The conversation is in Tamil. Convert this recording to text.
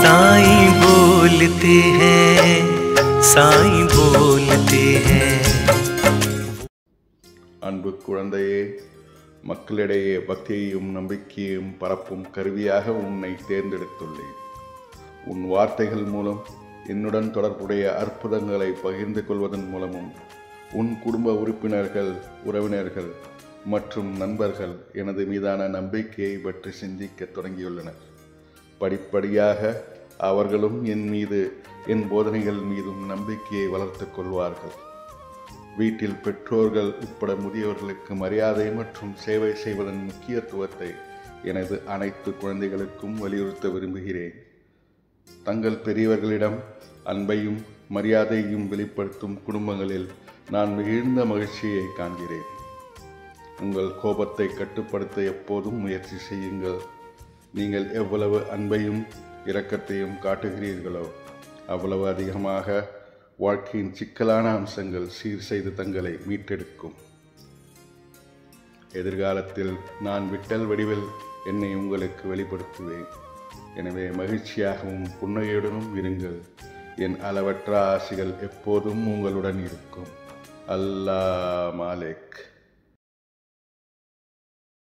साईं बोलते हैं साईं बोलते हैं அன்பு குழந்தையே மக்களிடையே பக்தியையும் நம்பிக்கையையும் பரப்பும் கருவியாக உன்னை தேர்ந்தெடுத்துள்ளேன் உன் வார்த்தைகள் மூலம் என்னுடன் தொடர்புடைய அற்புதங்களை பகிர்ந்து கொள்வதன் மூலமும் உன் குடும்ப உறுப்பினர்கள் உறவினர்கள் மற்றும் நண்பர்கள் எனது மீதான நம்பிக்கையை பற்றி சிந்திக்க தொடங்கியுள்ளனர் படிப்படியாக அவர்களும் என் மீது என் போதனைகள் மீதும் நம்பிக்கையை வளர்த்துக் கொள்வார்கள் வீட்டில் பெற்றோர்கள் உட்பட முதியவர்களுக்கு மரியாதை மற்றும் சேவை செய்வதன் முக்கியத்துவத்தை எனது அனைத்து குழந்தைகளுக்கும் வலியுறுத்த விரும்புகிறேன் தங்கள் பெரியவர்களிடம் அன்பையும் மரியாதையையும் வெளிப்படுத்தும் குடும்பங்களில் நான் மிகுந்த மகிழ்ச்சியை காண்கிறேன் உங்கள் கோபத்தை கட்டுப்படுத்த எப்போதும் முயற்சி செய்யுங்கள் நீங்கள் எவ்வளவு அன்பையும் இரக்கத்தையும் காட்டுகிறீர்களோ அவ்வளவு அதிகமாக வாழ்க்கையின் சிக்கலான அம்சங்கள் சீர் செய்து தங்களை மீட்டெடுக்கும் எதிர்காலத்தில் நான் விட்டல் வடிவில் என்னை உங்களுக்கு வெளிப்படுத்துவேன் எனவே மகிழ்ச்சியாகவும் புன்னகையுடனும் இருங்கள் என் அளவற்ற ஆசைகள் எப்போதும் உங்களுடன் இருக்கும் அல்லாஹ் மாலிக்